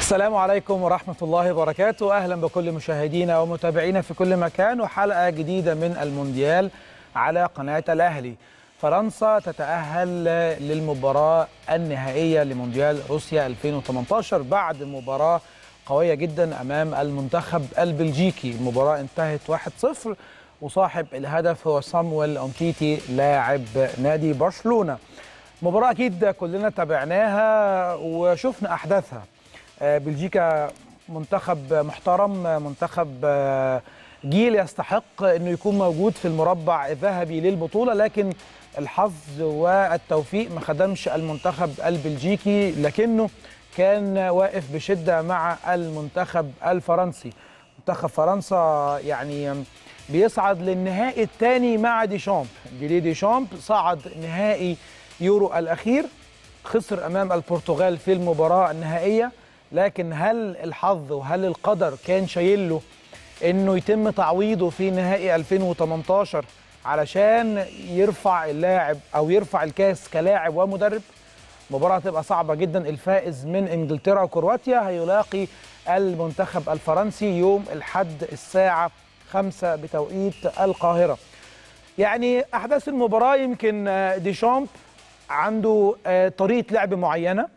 السلام عليكم ورحمة الله وبركاته أهلا بكل مشاهدينا ومتابعينا في كل مكان وحلقة جديدة من المونديال على قناة الأهلي فرنسا تتأهل للمباراة النهائية لمونديال روسيا 2018 بعد مباراة قوية جدا أمام المنتخب البلجيكي المباراة انتهت 1-0 وصاحب الهدف هو صامويل أمتيتي لاعب نادي برشلونة مباراة أكيد كلنا تابعناها وشفنا أحداثها بلجيكا منتخب محترم منتخب جيل يستحق انه يكون موجود في المربع الذهبي للبطوله لكن الحظ والتوفيق ما خدمش المنتخب البلجيكي لكنه كان واقف بشده مع المنتخب الفرنسي منتخب فرنسا يعني بيصعد للنهائي الثاني مع ديشامب ديلي ديشامب صعد نهائي يورو الاخير خسر امام البرتغال في المباراه النهائيه لكن هل الحظ وهل القدر كان شايل له انه يتم تعويضه في نهائي 2018 علشان يرفع اللاعب او يرفع الكاس كلاعب ومدرب مباراه هتبقى صعبه جدا الفائز من انجلترا وكرواتيا هيلاقي المنتخب الفرنسي يوم الحد الساعه 5 بتوقيت القاهره يعني احداث المباراه يمكن ديشامب عنده طريقه لعب معينه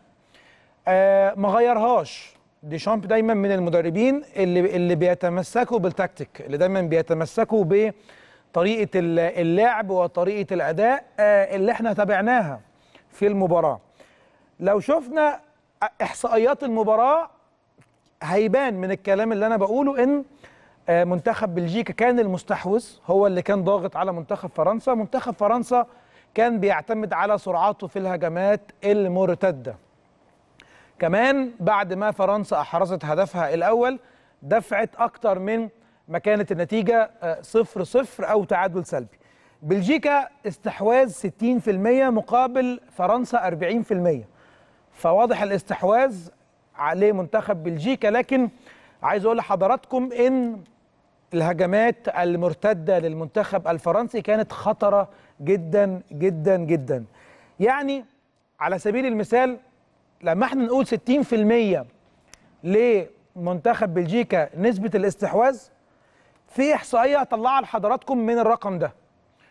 ما غيرهاش ديشامب دايما من المدربين اللي اللي بيتمسكوا بالتكتيك اللي دايما بيتمسكوا بطريقه اللعب وطريقه الاداء اللي احنا تابعناها في المباراه لو شفنا احصائيات المباراه هيبان من الكلام اللي انا بقوله ان منتخب بلجيكا كان المستحوذ هو اللي كان ضاغط على منتخب فرنسا منتخب فرنسا كان بيعتمد على سرعاته في الهجمات المرتده كمان بعد ما فرنسا احرزت هدفها الاول دفعت اكتر من ما كانت النتيجه صفر صفر او تعادل سلبي بلجيكا استحواذ 60% مقابل فرنسا 40% فواضح الاستحواذ عليه منتخب بلجيكا لكن عايز اقول لحضراتكم ان الهجمات المرتده للمنتخب الفرنسي كانت خطره جدا جدا جدا يعني على سبيل المثال لما احنا نقول 60% لمنتخب بلجيكا نسبة الاستحواذ في إحصائية هطلعها لحضراتكم من الرقم ده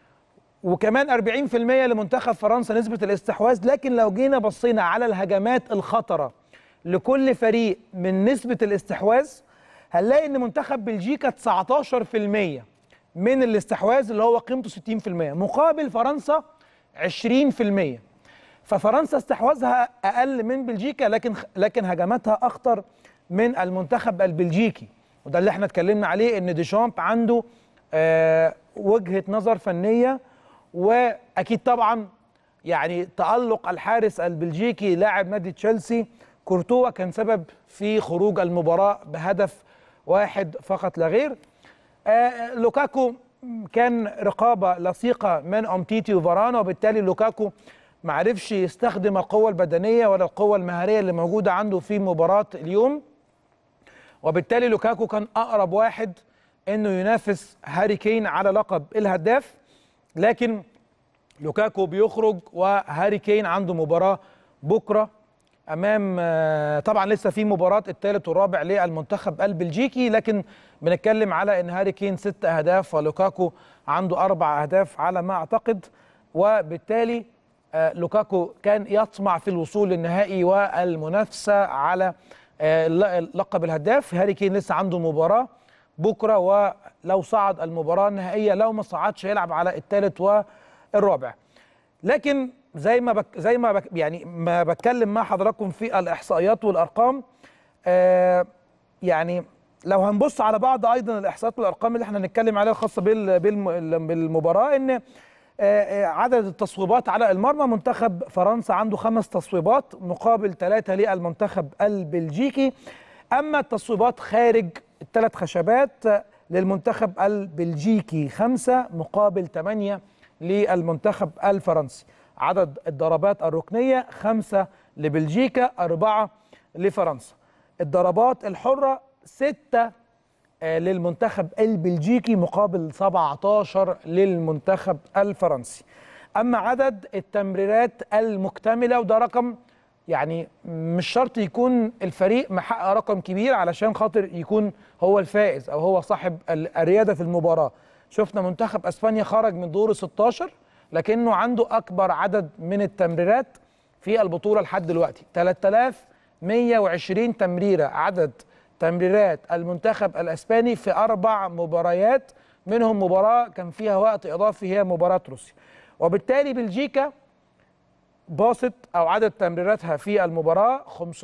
وكمان 40% لمنتخب فرنسا نسبة الاستحواذ لكن لو جينا بصينا على الهجمات الخطرة لكل فريق من نسبة الاستحواذ هنلاقي ان منتخب بلجيكا 19% من الاستحواذ اللي هو قيمته 60% مقابل فرنسا 20% ففرنسا استحواذها اقل من بلجيكا لكن لكن هجماتها اخطر من المنتخب البلجيكي وده اللي احنا اتكلمنا عليه ان ديشامب عنده آه وجهه نظر فنيه واكيد طبعا يعني تالق الحارس البلجيكي لاعب نادي تشيلسي كورتوا كان سبب في خروج المباراه بهدف واحد فقط لا غير آه لوكاكو كان رقابه لصيقه من امتيتي وفارانا وبالتالي لوكاكو ما عرفش يستخدم القوة البدنية ولا القوة المهارية اللي موجودة عنده في مباراة اليوم وبالتالي لوكاكو كان أقرب واحد أنه ينافس هاري كين على لقب الهداف لكن لوكاكو بيخرج وهاري كين عنده مباراة بكرة أمام طبعا لسه في مباراة الثالث والرابع للمنتخب البلجيكي لكن بنتكلم على أن هاري كين ست أهداف ولوكاكو عنده أربع أهداف على ما أعتقد وبالتالي لوكاكو كان يطمع في الوصول للنهائي والمنافسه على لقب الهداف هاري كين لسه عنده مباراه بكره ولو صعد المباراه النهائيه لو ما صعدش هيلعب على الثالث والرابع لكن زي ما بك زي ما بك يعني ما بتكلم مع حضراتكم في الاحصائيات والارقام آه يعني لو هنبص على بعض ايضا الاحصائيات والارقام اللي احنا هنتكلم عليها الخاصه بالمباراه ان عدد التصويبات على المرمى منتخب فرنسا عنده خمس تصويبات مقابل ثلاثة للمنتخب البلجيكي أما التصويبات خارج الثلاث خشبات للمنتخب البلجيكي خمسة مقابل ثمانية للمنتخب الفرنسي عدد الضربات الركنية خمسة لبلجيكا أربعة لفرنسا الضربات الحرة ستة للمنتخب البلجيكي مقابل 17 للمنتخب الفرنسي أما عدد التمريرات المكتملة وده رقم يعني مش شرط يكون الفريق محقق رقم كبير علشان خاطر يكون هو الفائز او هو صاحب ال- الرياده في المباراه شفنا منتخب اسبانيا خرج من دور 16 لكنه عنده اكبر عدد من التمريرات في البطوله لحد دلوقتي 3120 تمريره عدد تمريرات المنتخب الاسباني في اربع مباريات منهم مباراه كان فيها وقت اضافي هي مباراه روسيا وبالتالي بلجيكا باصت او عدد تمريراتها في المباراه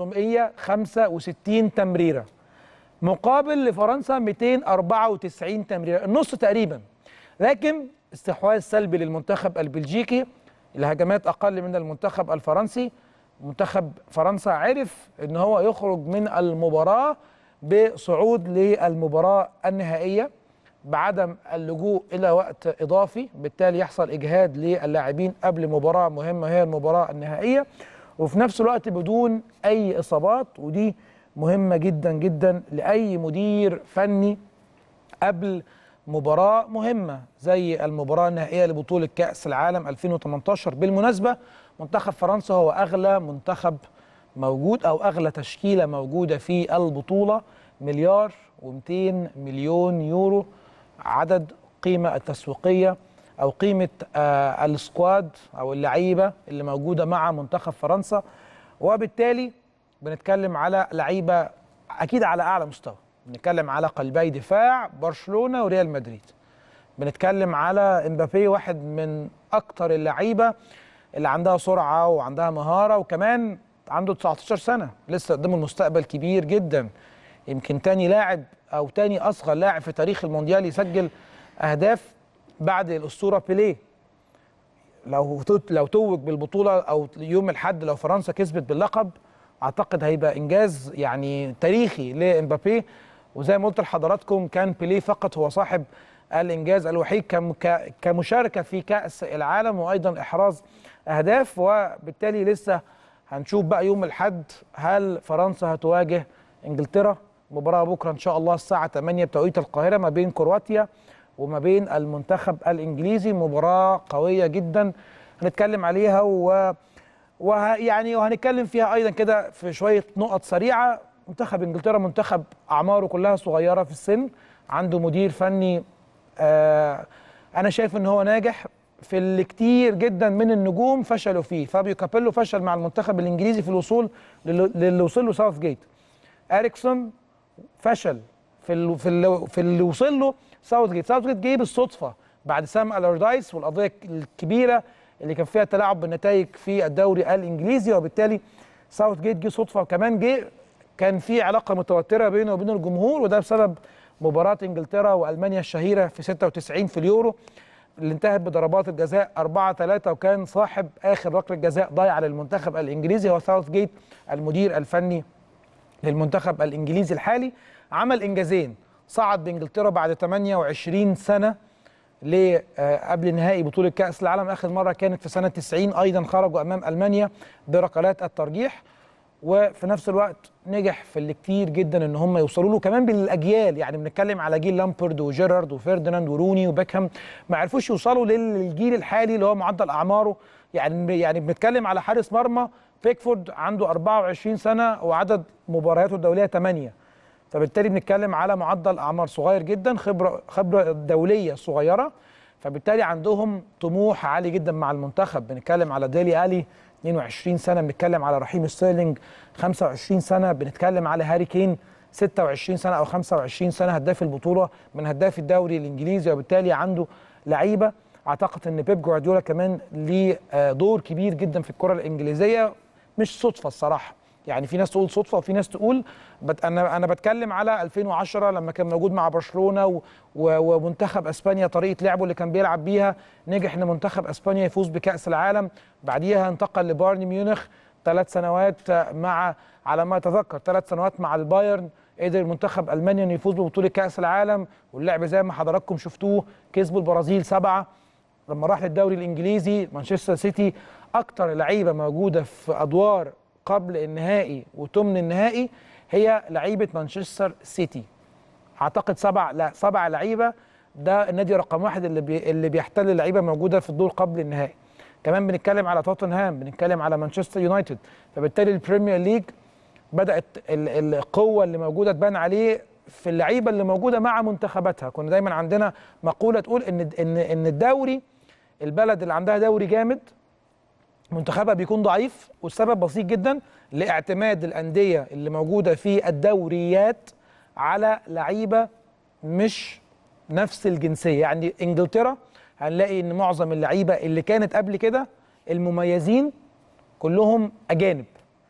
565 تمريره مقابل لفرنسا 294 تمريره النص تقريبا لكن استحواذ سلبي للمنتخب البلجيكي الهجمات اقل من المنتخب الفرنسي منتخب فرنسا عرف ان هو يخرج من المباراه بصعود للمباراه النهائيه بعدم اللجوء الى وقت اضافي بالتالي يحصل اجهاد للاعبين قبل مباراه مهمه هي المباراه النهائيه وفي نفس الوقت بدون اي اصابات ودي مهمه جدا جدا لاي مدير فني قبل مباراة مهمة زي المباراة النهائية لبطولة كأس العالم 2018 بالمناسبة منتخب فرنسا هو أغلى منتخب موجود أو أغلى تشكيلة موجودة في البطولة مليار و200 مليون يورو عدد قيمة التسويقية أو قيمة آه السكواد أو اللعيبة اللي موجودة مع منتخب فرنسا وبالتالي بنتكلم على لعيبة أكيد على أعلى مستوى بنتكلم على قلبي دفاع برشلونه وريال مدريد بنتكلم على امبابي واحد من اكتر اللعيبه اللي عندها سرعه وعندها مهاره وكمان عنده 19 سنه لسه قدامه المستقبل كبير جدا يمكن تاني لاعب او تاني اصغر لاعب في تاريخ المونديال يسجل اهداف بعد الاسطوره بيليه لو لو توج بالبطوله او يوم الاحد لو فرنسا كسبت باللقب اعتقد هيبقى انجاز يعني تاريخي لامبابي وزي ما قلت لحضراتكم كان بيليه فقط هو صاحب الانجاز الوحيد كمشاركه في كاس العالم وايضا احراز اهداف وبالتالي لسه هنشوف بقى يوم الاحد هل فرنسا هتواجه انجلترا مباراه بكره ان شاء الله الساعه 8 بتوقيت القاهره ما بين كرواتيا وما بين المنتخب الانجليزي مباراه قويه جدا هنتكلم عليها و ويعني وهنتكلم فيها ايضا كده في شويه نقط سريعه منتخب انجلترا منتخب اعماره كلها صغيره في السن عنده مدير فني آه انا شايف ان هو ناجح في اللي كتير جدا من النجوم فشلوا فيه فابيو كابيلو فشل مع المنتخب الانجليزي في الوصول للي وصل له ساوث جيت اريكسون فشل في ال في ال في اللي وصل له ساوث جيت ساوث جيت جه بالصدفه بعد سام الردايس والقضيه الكبيره اللي كان فيها تلاعب بالنتائج في الدوري الانجليزي وبالتالي ساوث جيت جه صدفه وكمان جه كان في علاقه متوتره بينه وبين الجمهور وده بسبب مباراه انجلترا والمانيا الشهيره في 96 في اليورو اللي انتهت بضربات الجزاء 4 3 وكان صاحب اخر ركله جزاء ضايعه للمنتخب الانجليزي هو ساوث جيت المدير الفني للمنتخب الانجليزي الحالي عمل انجازين صعد بانجلترا بعد 28 سنه ل قبل نهائي بطوله كاس العالم اخر مره كانت في سنه 90 ايضا خرجوا امام المانيا بركلات الترجيح وفي نفس الوقت نجح في اللي كتير جدا ان هم يوصلوا له كمان بالاجيال يعني بنتكلم على جيل لامبرد وجيرارد وفيرديناند وروني وبيكهام ما عرفوش يوصلوا للجيل الحالي اللي هو معدل اعماره يعني يعني بنتكلم على حارس مرمى بيكفورد عنده 24 سنه وعدد مبارياته الدوليه 8 فبالتالي بنتكلم على معدل اعمار صغير جدا خبره خبره دوليه صغيره فبالتالي عندهم طموح عالي جدا مع المنتخب بنتكلم على ديلي الي 22 سنه بنتكلم على رحيم ستيرلينج 25 سنه بنتكلم على هاري كين 26 سنه او 25 سنه هداف البطوله من هداف الدوري الانجليزي وبالتالي عنده لعيبه اعتقد ان بيب جوارديولا كمان ليه دور كبير جدا في الكره الانجليزيه مش صدفه الصراحه يعني في ناس تقول صدفه وفي ناس تقول بت انا انا بتكلم على 2010 لما كان موجود مع برشلونه و و ومنتخب اسبانيا طريقه لعبه اللي كان بيلعب بيها نجح ان منتخب اسبانيا يفوز بكاس العالم بعديها انتقل لبايرن ميونخ ثلاث سنوات مع على ما اتذكر ثلاث سنوات مع البايرن قدر منتخب المانيا انه يفوز ببطوله كاس العالم واللعب زي ما حضراتكم شفتوه كسبوا البرازيل سبعه لما راح للدوري الانجليزي مانشستر سيتي اكتر لعيبه موجوده في ادوار قبل النهائي وتمن النهائي هي لعيبه مانشستر سيتي اعتقد سبع لا سبع لعيبه ده النادي رقم واحد اللي بي اللي بيحتل اللعيبه موجوده في الدور قبل النهائي كمان بنتكلم على توتنهام بنتكلم على مانشستر يونايتد فبالتالي البريمير ليج بدات ال- القوه اللي موجوده تبان عليه في اللعيبه اللي موجوده مع منتخباتها كنا دايما عندنا مقوله تقول ان ان ان الدوري البلد اللي عندها دوري جامد منتخبها بيكون ضعيف والسبب بسيط جدا لاعتماد الانديه اللي موجوده في الدوريات على لعيبه مش نفس الجنسيه يعني انجلترا هنلاقي ان معظم اللعيبه اللي كانت قبل كده المميزين كلهم اجانب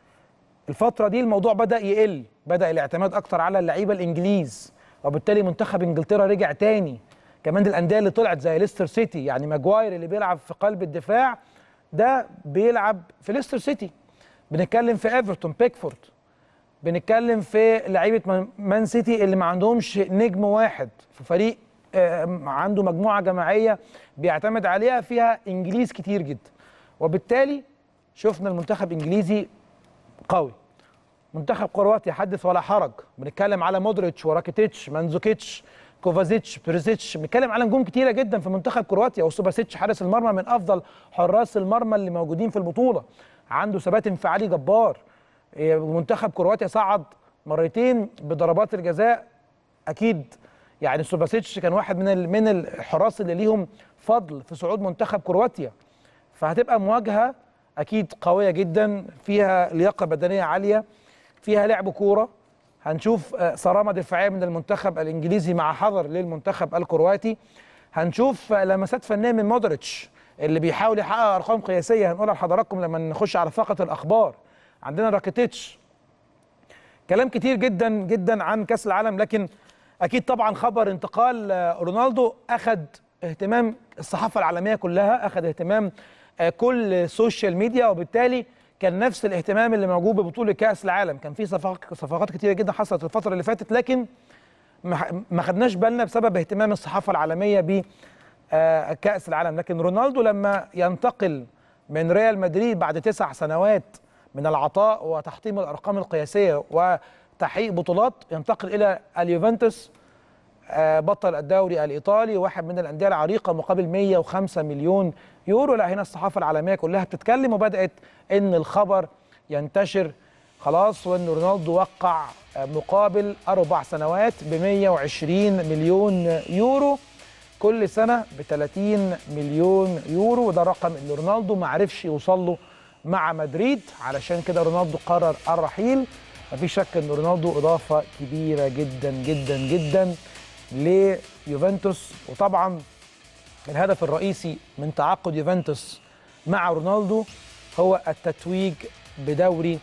الفتره دي الموضوع بدا يقل بدا الاعتماد اكتر على اللعيبه الانجليز وبالتالي منتخب انجلترا رجع تاني كمان الانديه اللي طلعت زي ليستر سيتي يعني ماجواير اللي بيلعب في قلب الدفاع ده بيلعب في ليستر سيتي بنتكلم في ايفرتون بيكفورد بنتكلم في لعيبه مان- مان سيتي اللي ما عندهمش نجم واحد في فريق آه، عنده مجموعه جماعيه بيعتمد عليها فيها انجليز كتير جدا وبالتالي شفنا المنتخب الانجليزي قوي منتخب كرواتيا حدث ولا حرج بنتكلم على مودريتش وراكيتيتش مانزوكيتش كوفازيتش بيريزيتش بنتكلم على نجوم كتيره جدا في منتخب كرواتيا وسوباسيتش حارس المرمى من افضل حراس المرمى اللي موجودين في البطوله عنده ثبات انفعالي جبار إيه، منتخب كرواتيا صعد مرتين بضربات الجزاء اكيد يعني سوباسيتش كان واحد من ال- من الحراس اللي ليهم فضل في صعود منتخب كرواتيا فهتبقى مواجهه اكيد قويه جدا فيها لياقه بدنيه عاليه فيها لعب كوره هنشوف آه، صرامه دفاعيه من المنتخب الانجليزي مع حذر للمنتخب الكرواتي هنشوف آه، لمسات فنيه من مودريتش اللي بيحاول يحقق ارقام قياسيه هنقولها لحضراتكم لما نخش على فقره الاخبار عندنا راكيتيتش كلام كتير جدا جدا عن كاس العالم لكن اكيد طبعا خبر انتقال آه، رونالدو اخذ اهتمام الصحافه العالميه كلها اخذ اهتمام آه، كل السوشيال ميديا وبالتالي كان نفس الاهتمام اللي موجود ببطوله كاس العالم كان في صفقات صفقات كتيره جدا حصلت الفتره اللي فاتت لكن ما ما خدناش بالنا بسبب اهتمام الصحافه العالميه ب آه، كاس العالم لكن رونالدو لما ينتقل من ريال مدريد بعد تسع سنوات من العطاء وتحطيم الارقام القياسيه وتحقيق بطولات ينتقل الى اليوفنتوس آه، بطل الدوري الايطالي واحد من الانديه العريقه مقابل 105 مليون يورو لا هنا الصحافه العالميه كلها بتتكلم وبدات ان الخبر ينتشر خلاص وان رونالدو وقع آه، مقابل اربع سنوات ب 120 مليون يورو كل سنه ب 30 مليون يورو وده رقم اللي رونالدو ما عرفش يوصل له مع مدريد علشان كده رونالدو قرر الرحيل مفيش شك ان رونالدو اضافه كبيره جدا جدا جدا ليوفنتوس وطبعا الهدف الرئيسي من تعاقد يوفنتوس مع رونالدو هو التتويج بدوري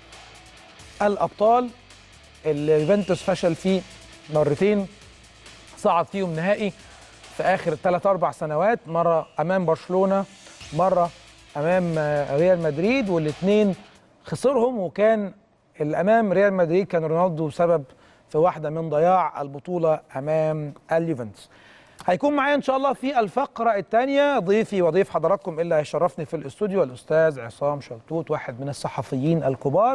الابطال اللي يوفنتوس فشل فيه مرتين صعد فيهم نهائي في اخر ثلاث اربع سنوات مره امام برشلونه مره امام آه، ريال مدريد والاثنين خسرهم وكان الامام ريال مدريد كان رونالدو سبب في واحده من ضياع البطوله امام اليوفنتوس هيكون معايا ان شاء الله في الفقره الثانيه ضيفي وضيف حضراتكم اللي هيشرفني في الاستوديو الاستاذ عصام شلتوت واحد من الصحفيين الكبار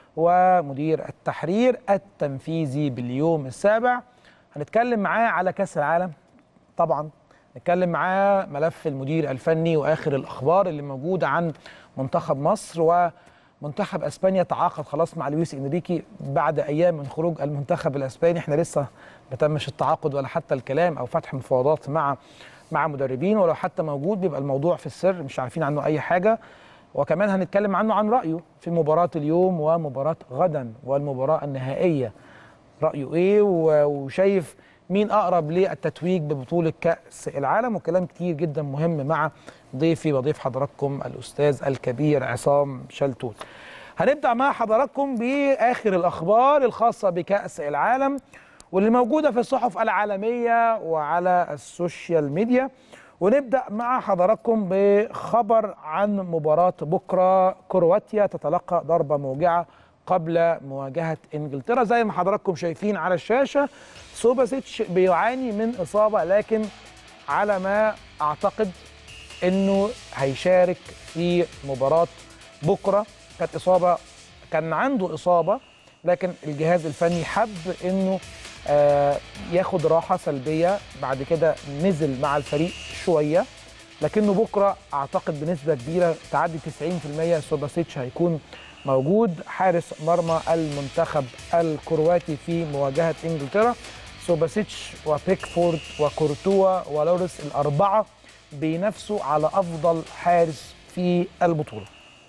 ومدير التحرير التنفيذي باليوم السابع هنتكلم معاه على كاس العالم طبعا نتكلم معاه ملف المدير الفني واخر الاخبار اللي موجوده عن منتخب مصر ومنتخب اسبانيا تعاقد خلاص مع لويس انريكي بعد ايام من خروج المنتخب الاسباني احنا لسه ما تمش التعاقد ولا حتى الكلام او فتح مفاوضات مع مع مدربين ولو حتى موجود بيبقى الموضوع في السر مش عارفين عنه اي حاجه وكمان هنتكلم عنه عن رايه في مباراه اليوم ومباراه غدا والمباراه النهائيه رايه ايه و- وشايف مين اقرب للتتويج ببطوله كاس العالم وكلام كتير جدا مهم مع ضيفي وضيف حضراتكم الاستاذ الكبير عصام شلتوت هنبدا مع حضراتكم باخر الاخبار الخاصه بكاس العالم واللي موجوده في الصحف العالميه وعلى السوشيال ميديا ونبدا مع حضراتكم بخبر عن مباراه بكره كرواتيا تتلقى ضربه موجعه قبل مواجهه انجلترا زي ما حضراتكم شايفين على الشاشه سوباسيتش بيعاني من اصابه لكن على ما اعتقد انه هيشارك في مباراه بكره كانت اصابه كان عنده اصابه لكن الجهاز الفني حب انه آه، ياخد راحه سلبيه بعد كده نزل مع الفريق شويه لكنه بكره اعتقد بنسبه كبيره تعدي 90% سوباسيتش هيكون موجود حارس مرمى المنتخب الكرواتي في مواجهه انجلترا سوباسيتش وبيكفورد وكورتوا ولوريس الاربعه بينافسوا على افضل حارس في البطوله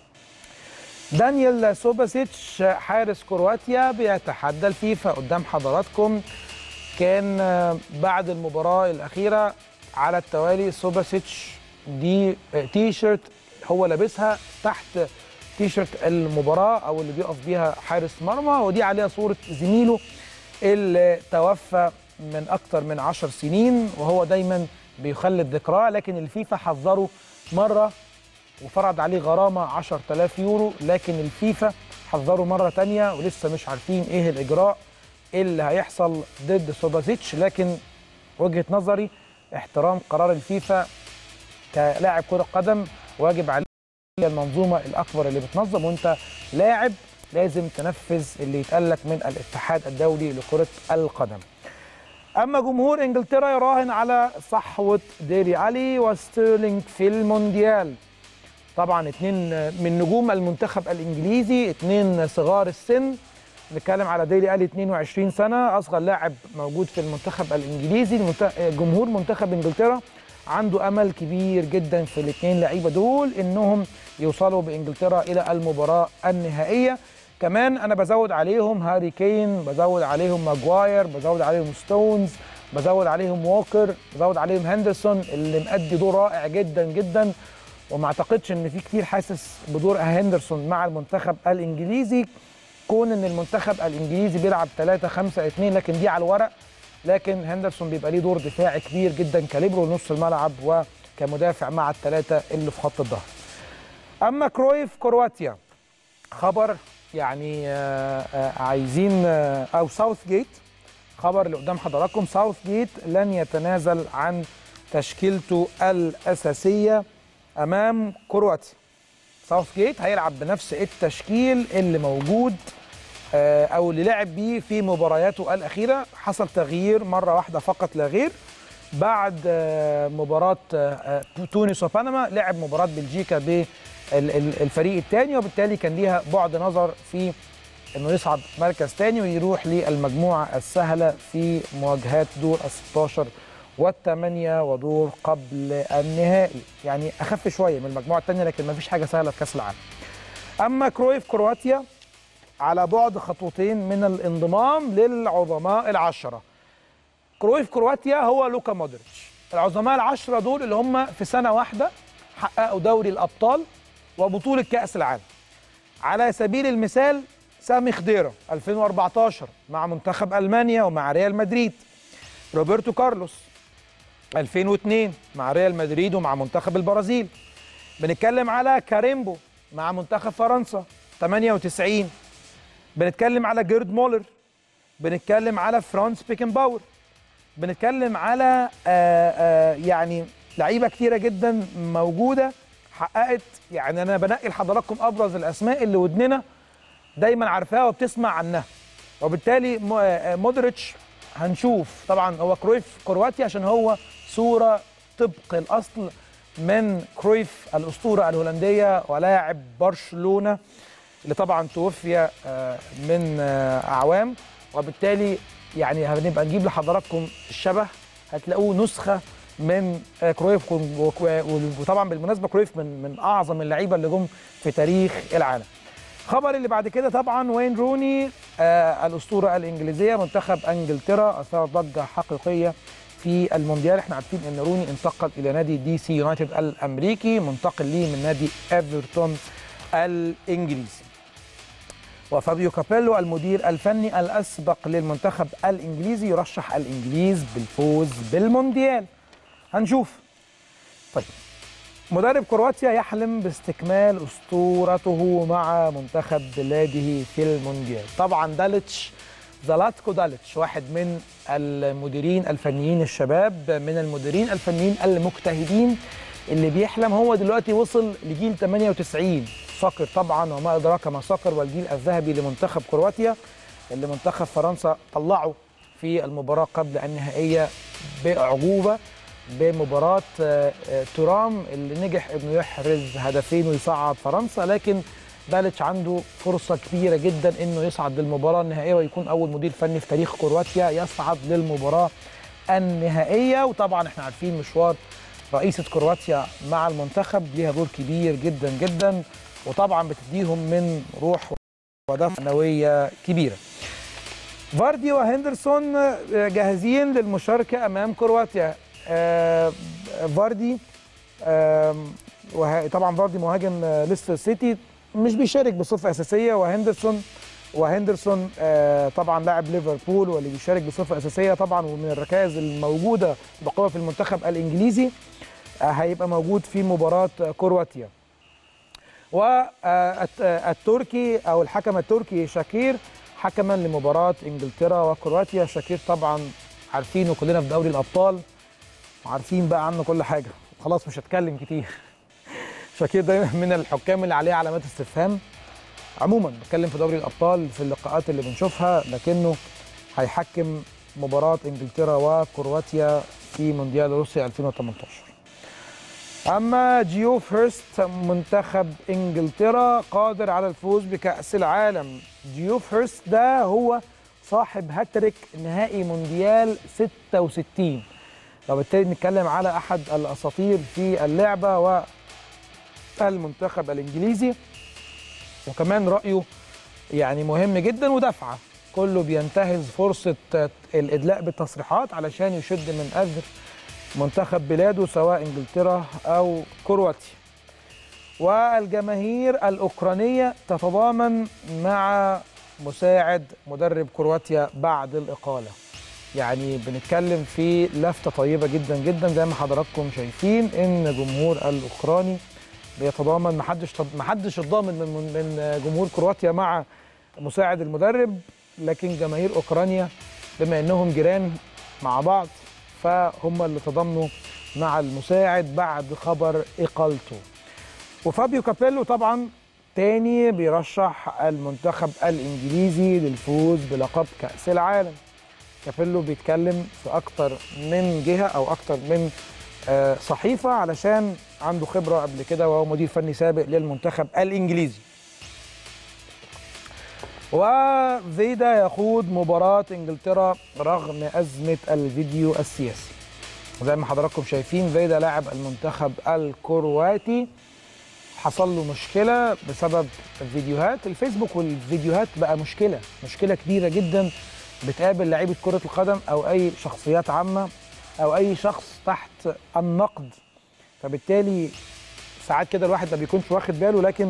دانيال سوباسيتش حارس كرواتيا بيتحدى الفيفا قدام حضراتكم كان بعد المباراة الأخيرة على التوالي سوباسيتش دي تي شيرت هو لابسها تحت تي شيرت المباراة أو اللي بيقف بيها حارس مرمى ودي عليها صورة زميله اللي توفى من أكتر من عشر سنين وهو دايما بيخلد ذكراه لكن الفيفا حذره مرة وفرض عليه غرامة 10000 يورو لكن الفيفا حذره مرة تانية ولسه مش عارفين ايه الإجراء اللي هيحصل ضد سوبازيتش لكن وجهة نظري احترام قرار الفيفا كلاعب كرة قدم واجب عليه المنظومة الأكبر اللي بتنظم وانت لاعب لازم تنفذ اللي يتقال لك من الاتحاد الدولي لكرة القدم أما جمهور إنجلترا يراهن على صحوة ديلي علي وستيرلينج في المونديال طبعا اتنين من نجوم المنتخب الانجليزي اتنين صغار السن نتكلم على ديلي الي 22 سنه اصغر لاعب موجود في المنتخب الانجليزي جمهور منتخب انجلترا عنده امل كبير جدا في الاثنين لعيبه دول انهم يوصلوا بانجلترا الى المباراه النهائيه كمان انا بزود عليهم هاري كين بزود عليهم ماجواير بزود عليهم ستونز بزود عليهم ووكر بزود عليهم هندرسون اللي مأدي دور رائع جدا جدا وما اعتقدش ان في كتير حاسس بدور هندرسون مع المنتخب الانجليزي كون ان المنتخب الانجليزي بيلعب 3 5 2 لكن دي على الورق لكن هندرسون بيبقى ليه دور دفاعي كبير جدا كاليبرو نص الملعب وكمدافع مع الثلاثه اللي في خط الظهر. اما كرويف كرواتيا خبر يعني عايزين او ساوث جيت خبر اللي قدام حضراتكم ساوث جيت لن يتنازل عن تشكيلته الاساسيه امام كرواتيا ساوث جيت هيلعب بنفس التشكيل اللي موجود او اللي لعب بيه في مبارياته الاخيره حصل تغيير مره واحده فقط لا غير بعد مباراه تونس وبنما لعب مباراه بلجيكا بالفريق الثاني وبالتالي كان ليها بعد نظر في انه يصعد مركز ثاني ويروح للمجموعه السهله في مواجهات دور ال 16 والثمانية ودور قبل النهائي يعني أخف شوية من المجموعة الثانية لكن ما فيش حاجة سهلة في كأس العالم أما كرويف كرواتيا على بعد خطوتين من الانضمام للعظماء العشرة كرويف كرواتيا هو لوكا مودريتش العظماء العشرة دول اللي هم في سنة واحدة حققوا دوري الأبطال وبطولة كأس العالم على سبيل المثال سامي خضيرة 2014 مع منتخب ألمانيا ومع ريال مدريد روبرتو كارلوس 2002 مع ريال مدريد ومع منتخب البرازيل بنتكلم على كاريمبو مع منتخب فرنسا 98 بنتكلم على جيرد مولر بنتكلم على فرانس بيكن باور بنتكلم على آآ آآ يعني لعيبه كتيره جدا موجوده حققت يعني انا بنقي لحضراتكم ابرز الاسماء اللي ودننا دايما عارفاها وبتسمع عنها وبالتالي مودريتش هنشوف طبعا هو كرويف كرواتيا عشان هو صوره طبق الاصل من كرويف الاسطوره الهولنديه ولاعب برشلونه اللي طبعا توفي من اعوام وبالتالي يعني هنبقى نجيب لحضراتكم الشبه هتلاقوه نسخه من كرويف وطبعا بالمناسبه كرويف من من اعظم اللعيبه اللي جم في تاريخ العالم. الخبر اللي بعد كده طبعا وين روني آه الاسطوره الانجليزيه منتخب انجلترا اثار ضجه حقيقيه في المونديال احنا عارفين ان روني انتقل الى نادي دي سي يونايتد الامريكي منتقل ليه من نادي ايفرتون الانجليزي وفابيو كابيلو المدير الفني الاسبق للمنتخب الانجليزي يرشح الانجليز بالفوز بالمونديال هنشوف طيب مدرب كرواتيا يحلم باستكمال اسطورته مع منتخب بلاده في المونديال طبعا داليتش زلاتكو داليتش واحد من المديرين الفنيين الشباب من المديرين الفنيين المجتهدين اللي بيحلم هو دلوقتي وصل لجيل 98 صقر طبعا وما ادراك ما صقر والجيل الذهبي لمنتخب كرواتيا اللي منتخب فرنسا طلعه في المباراه قبل النهائيه باعجوبه بمباراه آه، آه، ترام اللي نجح انه يحرز هدفين ويصعد فرنسا لكن باليتش عنده فرصه كبيره جدا انه يصعد للمباراه النهائيه ويكون اول مدير فني في تاريخ كرواتيا يصعد للمباراه النهائيه وطبعا احنا عارفين مشوار رئيسه كرواتيا مع المنتخب ليها دور كبير جدا جدا وطبعا بتديهم من روح ودفعه معنويه كبيره. فاردي وهندرسون جاهزين للمشاركه امام كرواتيا. آه، فاردي آم، وه- طبعا فاردي مهاجم آه، ليستر سيتي مش بيشارك بصفه اساسيه وهندرسون وهندرسون آه، طبعا لاعب ليفربول واللي بيشارك بصفه اساسيه طبعا ومن الركائز الموجوده بقوه في المنتخب الانجليزي آه، هيبقى موجود في مباراه آه، كرواتيا. والتركي او الحكم التركي شاكير حكما لمباراه انجلترا وكرواتيا شاكير طبعا عارفينه كلنا في دوري الابطال وعارفين بقى عنه كل حاجه خلاص مش هتكلم كتير شاكير دايما من الحكام اللي عليه علامات استفهام عموما بتكلم في دوري الابطال في اللقاءات اللي بنشوفها لكنه هيحكم مباراه انجلترا وكرواتيا في مونديال روسيا 2018 اما جيو فيرست منتخب انجلترا قادر على الفوز بكاس العالم جيو فيرست ده هو صاحب هاتريك نهائي مونديال 66 وبالتالي بنتكلم على احد الاساطير في اللعبه والمنتخب الانجليزي وكمان رايه يعني مهم جدا ودفعه كله بينتهز فرصه الادلاء بالتصريحات علشان يشد من اذر منتخب بلاده سواء انجلترا او كرواتيا والجماهير الاوكرانيه تتضامن مع مساعد مدرب كرواتيا بعد الاقاله يعني بنتكلم في لفته طيبه جدا جدا زي ما حضراتكم شايفين ان جمهور الاوكراني بيتضامن محدش محدش اتضامن من من جمهور كرواتيا مع مساعد المدرب لكن جماهير اوكرانيا بما انهم جيران مع بعض فهم اللي تضامنوا مع المساعد بعد خبر اقالته وفابيو كابيلو طبعا تاني بيرشح المنتخب الانجليزي للفوز بلقب كاس العالم كابيلو بيتكلم في اكتر من جهه او اكتر من آه، صحيفه علشان عنده خبره قبل كده وهو مدير فني سابق للمنتخب الانجليزي وفيدا يخوض مباراة انجلترا رغم أزمة الفيديو السياسي زي ما حضراتكم شايفين فيدا لاعب المنتخب الكرواتي حصل له مشكلة بسبب الفيديوهات الفيسبوك والفيديوهات بقى مشكلة مشكلة كبيرة جدا بتقابل لعيبة كرة القدم أو أي شخصيات عامة أو أي شخص تحت النقد فبالتالي ساعات كده الواحد ما بيكونش واخد باله لكن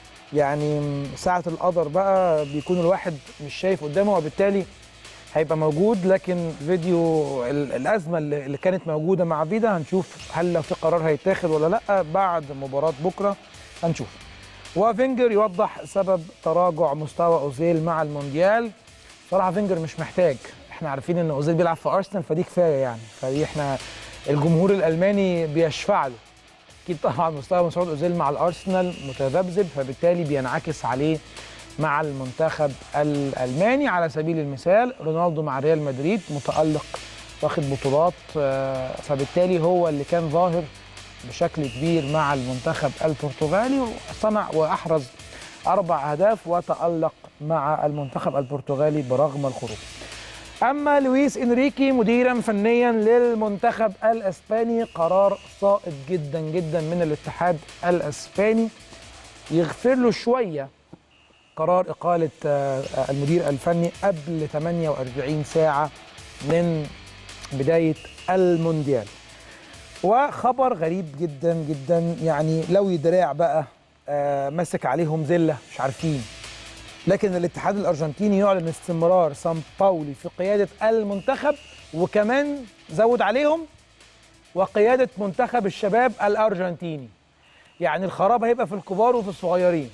يعني ساعة القدر بقى بيكون الواحد مش شايف قدامه وبالتالي هيبقى موجود لكن فيديو ال- الأزمة اللي اللي كانت موجودة مع فيدا هنشوف هل لو في قرار هيتاخد ولا لأ بعد مباراة بكرة هنشوف وفينجر يوضح سبب تراجع مستوى أوزيل مع المونديال صراحة فينجر مش محتاج احنا عارفين ان أوزيل بيلعب في أرسنال فدي كفاية يعني فدي احنا الجمهور الألماني بيشفع له اكيد طبعا مستوى مسعود اوزيل مع الارسنال متذبذب فبالتالي بينعكس عليه مع المنتخب الالماني على سبيل المثال رونالدو مع ريال مدريد متالق واخد بطولات آه، فبالتالي هو اللي كان ظاهر بشكل كبير مع المنتخب البرتغالي وصنع واحرز اربع اهداف وتالق مع المنتخب البرتغالي برغم الخروج اما لويس انريكي مديرا فنيا للمنتخب الاسباني قرار صائب جدا جدا من الاتحاد الاسباني يغفر له شويه قرار اقاله آه، آه، المدير الفني قبل 48 ساعه من بدايه المونديال وخبر غريب جدا جدا يعني لو دراع بقى آه، ماسك عليهم ذله مش عارفين لكن الاتحاد الارجنتيني يعلن استمرار سان باولي في قياده المنتخب وكمان زود عليهم وقياده منتخب الشباب الارجنتيني يعني الخراب هيبقى في الكبار وفي الصغيرين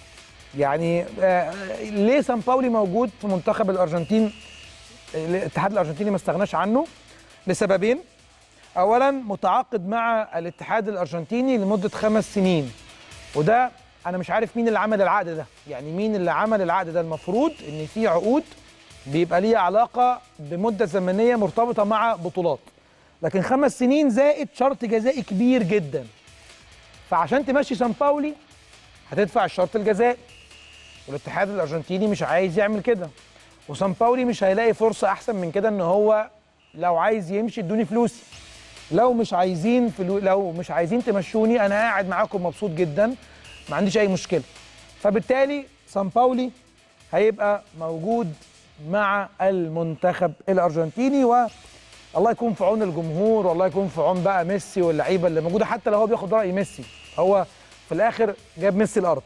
يعني آه، ليه سان باولي موجود في منتخب الارجنتين الاتحاد الارجنتيني ما استغناش عنه لسببين اولا متعاقد مع الاتحاد الارجنتيني لمده خمس سنين وده انا مش عارف مين اللي عمل العقد ده يعني مين اللي عمل العقد ده المفروض ان في عقود بيبقى ليها علاقه بمده زمنيه مرتبطه مع بطولات لكن خمس سنين زائد شرط جزائي كبير جدا فعشان تمشي سان باولي هتدفع الشرط الجزائي والاتحاد الارجنتيني مش عايز يعمل كده وسان باولي مش هيلاقي فرصه احسن من كده ان هو لو عايز يمشي ادوني فلوسي لو مش عايزين فلو لو مش عايزين تمشوني انا قاعد معاكم مبسوط جدا ما عنديش اي مشكله فبالتالي سان باولي هيبقى موجود مع المنتخب الارجنتيني و الله يكون في عون الجمهور والله يكون في عون بقى ميسي واللعيبه اللي موجوده حتى لو هو بياخد راي ميسي هو في الاخر جاب ميسي الارض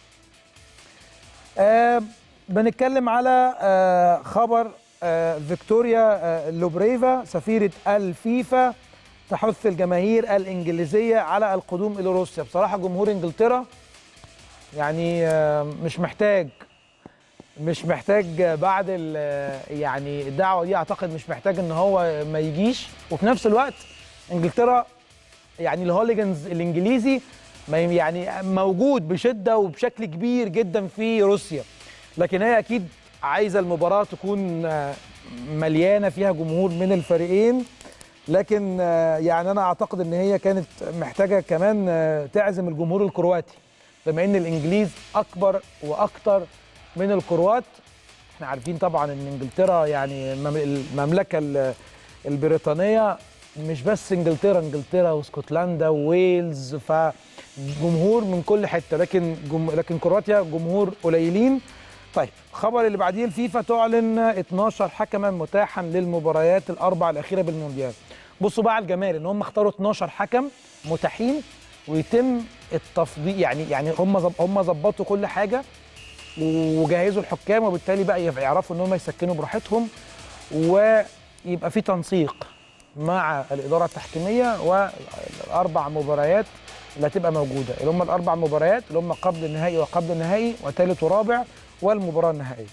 آه بنتكلم على آه خبر آه فيكتوريا آه لوبريفا سفيرة الفيفا تحث الجماهير الإنجليزية على القدوم إلى روسيا بصراحة جمهور إنجلترا يعني آه مش محتاج مش محتاج بعد يعني الدعوة دي أعتقد مش محتاج إن هو ما يجيش وفي نفس الوقت إنجلترا يعني الهوليجنز الإنجليزي يعني موجود بشدة وبشكل كبير جدا في روسيا لكن هي اكيد عايزه المباراه تكون مليانه فيها جمهور من الفريقين لكن يعني انا اعتقد ان هي كانت محتاجه كمان تعزم الجمهور الكرواتي بما ان الانجليز اكبر واكتر من الكروات احنا عارفين طبعا ان انجلترا يعني المملكه البريطانيه مش بس انجلترا انجلترا واسكتلندا وويلز فجمهور من كل حته لكن جم... لكن كرواتيا جمهور قليلين طيب الخبر اللي بعديه الفيفا تعلن 12 حكما متاحا للمباريات الاربع الاخيره بالمونديال بصوا بقى على الجمال ان هم اختاروا 12 حكم متاحين ويتم التفضيل يعني يعني هم زب هم ظبطوا كل حاجه وجهزوا الحكام وبالتالي بقى يعرفوا ان هم يسكنوا براحتهم ويبقى في تنسيق مع الاداره التحكيميه والاربع مباريات اللي هتبقى موجوده اللي هم الاربع مباريات اللي هم قبل النهائي وقبل النهائي وثالث ورابع والمباراه النهائيه.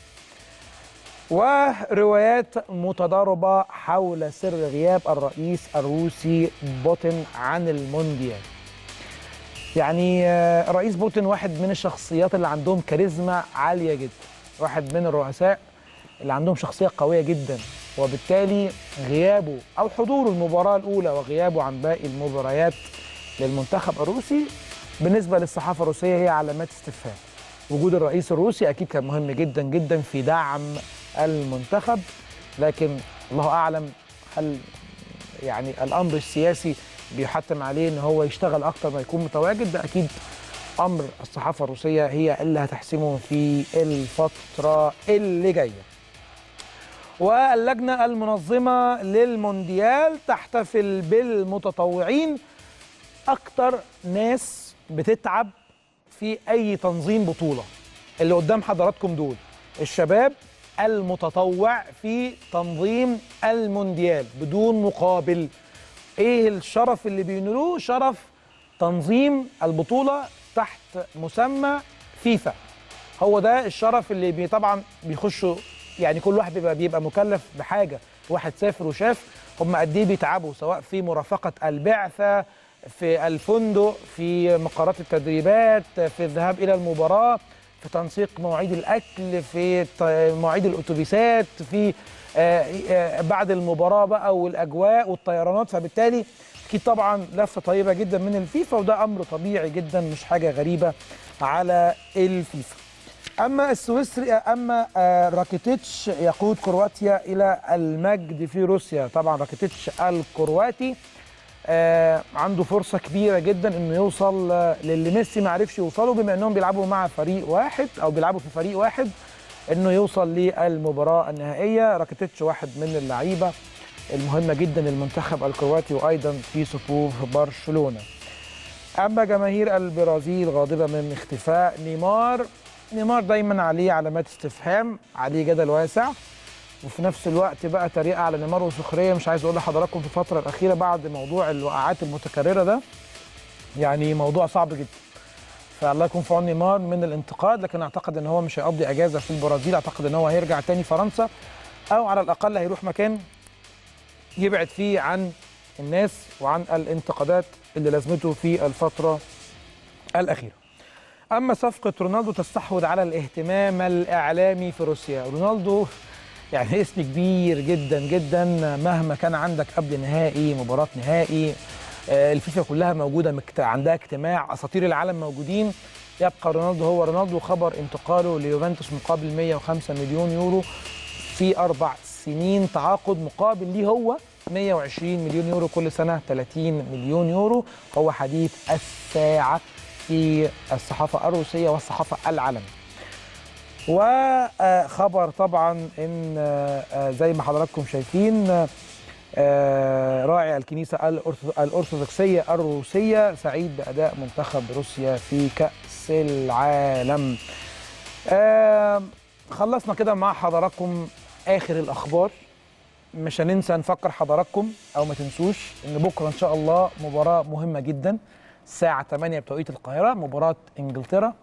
وروايات متضاربه حول سر غياب الرئيس الروسي بوتين عن المونديال. يعني الرئيس بوتين واحد من الشخصيات اللي عندهم كاريزما عاليه جدا، واحد من الرؤساء اللي عندهم شخصيه قويه جدا وبالتالي غيابه او حضور المباراه الاولى وغيابه عن باقي المباريات للمنتخب الروسي بالنسبه للصحافه الروسيه هي علامات استفهام. وجود الرئيس الروسي اكيد كان مهم جدا جدا في دعم المنتخب لكن الله اعلم هل يعني الامر السياسي بيحتم عليه ان هو يشتغل اكتر ما يكون متواجد ده اكيد امر الصحافه الروسيه هي اللي هتحسمه في الفتره اللي جايه. واللجنه المنظمه للمونديال تحتفل بالمتطوعين اكتر ناس بتتعب في اي تنظيم بطوله اللي قدام حضراتكم دول الشباب المتطوع في تنظيم المونديال بدون مقابل ايه الشرف اللي بينالوه شرف تنظيم البطوله تحت مسمى فيفا هو ده الشرف اللي بي طبعا بيخشوا يعني كل واحد بيبقى بيبقى مكلف بحاجه واحد سافر وشاف هم قد ايه بيتعبوا سواء في مرافقه البعثه في الفندق في مقرات التدريبات في الذهاب الى المباراه في تنسيق مواعيد الاكل في مواعيد الاتوبيسات في بعد المباراه بقى والاجواء والطيرانات فبالتالي اكيد طبعا لفه طيبه جدا من الفيفا وده امر طبيعي جدا مش حاجه غريبه على الفيفا اما السويسري اما راكيتيتش يقود كرواتيا الى المجد في روسيا طبعا راكيتيتش الكرواتي آه عنده فرصه كبيره جدا انه يوصل آه للي ميسي ما عرفش يوصله بما انهم بيلعبوا مع فريق واحد او بيلعبوا في فريق واحد انه يوصل للمباراه النهائيه راكيتيتش واحد من اللعيبه المهمه جدا للمنتخب الكرواتي وايضا في صفوف برشلونه اما جماهير البرازيل غاضبه من اختفاء نيمار نيمار دايما عليه علامات استفهام عليه جدل واسع وفي نفس الوقت بقى تريقه على نيمار وسخريه مش عايز اقول لحضراتكم في الفتره الاخيره بعد موضوع الوقعات المتكرره ده يعني موضوع صعب جدا فالله يكون في عون نيمار من الانتقاد لكن اعتقد ان هو مش هيقضي اجازه في البرازيل اعتقد ان هو هيرجع تاني فرنسا او على الاقل هيروح مكان يبعد فيه عن الناس وعن الانتقادات اللي لازمته في الفتره الاخيره اما صفقه رونالدو تستحوذ على الاهتمام الاعلامي في روسيا رونالدو يعني اسم كبير جدا جدا مهما كان عندك قبل نهائي مباراه نهائي آه، الفيفا كلها موجوده مكت- عندها اجتماع اساطير العالم موجودين يبقى رونالدو هو رونالدو خبر انتقاله ليوفنتوس مقابل 105 مليون يورو في اربع سنين تعاقد مقابل ليه هو 120 مليون يورو كل سنه 30 مليون يورو هو حديث الساعه في الصحافه الروسيه والصحافه العالميه وخبر طبعا ان آه، آه، زي ما حضراتكم شايفين آه، راعي الكنيسه الأرثو- الارثوذكسيه الروسيه سعيد باداء منتخب روسيا في كاس العالم آه، خلصنا كده مع حضراتكم اخر الاخبار مش هننسى نفكر حضراتكم او ما تنسوش ان بكره ان شاء الله مباراه مهمه جدا الساعه 8 بتوقيت القاهره مباراه انجلترا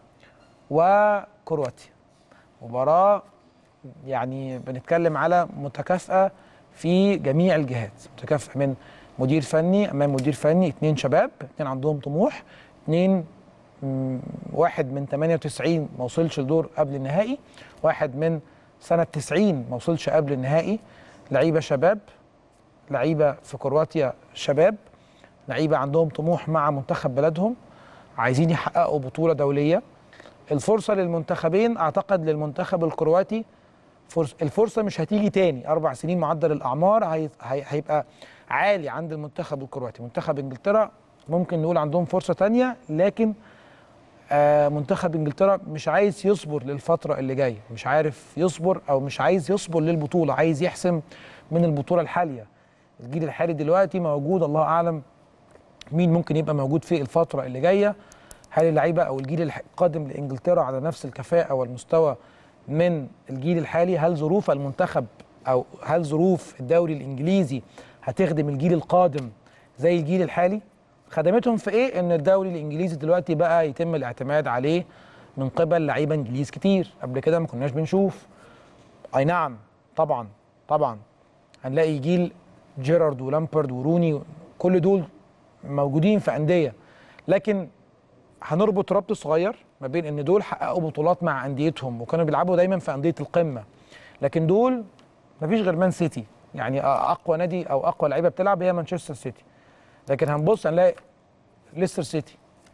وكرواتيا مباراه يعني بنتكلم على متكافئه في جميع الجهات متكافئه من مدير فني امام مدير فني اثنين شباب اثنين عندهم طموح اثنين مم، واحد من 98 ما وصلش لدور قبل النهائي واحد من سنه 90 ما وصلش قبل النهائي لعيبه شباب لعيبه في كرواتيا شباب لعيبه عندهم طموح مع منتخب بلدهم عايزين يحققوا بطوله دوليه الفرصه للمنتخبين اعتقد للمنتخب الكرواتي فرص الفرصه مش هتيجي تاني اربع سنين معدل الاعمار هي... هي... هيبقى عالي عند المنتخب الكرواتي منتخب انجلترا ممكن نقول عندهم فرصه تانية لكن آه منتخب انجلترا مش عايز يصبر للفتره اللي جايه مش عارف يصبر او مش عايز يصبر للبطوله عايز يحسم من البطوله الحاليه الجيل الحالي دلوقتي موجود الله اعلم مين ممكن يبقى موجود في الفتره اللي جايه هل اللعيبه او الجيل الح- القادم لانجلترا على نفس الكفاءه والمستوى من الجيل الحالي هل ظروف المنتخب او هل ظروف الدوري الانجليزي هتخدم الجيل القادم زي الجيل الحالي خدمتهم في ايه ان الدوري الانجليزي دلوقتي بقى يتم الاعتماد عليه من قبل لعيبه انجليز كتير قبل كده ما كناش بنشوف اي نعم طبعا طبعا هنلاقي جيل جيرارد ولامبرد وروني كل دول موجودين في انديه لكن هنربط ربط صغير ما بين ان دول حققوا بطولات مع انديتهم وكانوا بيلعبوا دايما في انديه القمه لكن دول مفيش غير مان سيتي يعني اقوى نادي او اقوى لعيبه بتلعب هي مانشستر سيتي لكن هنبص هنلاقي ليستر سيتي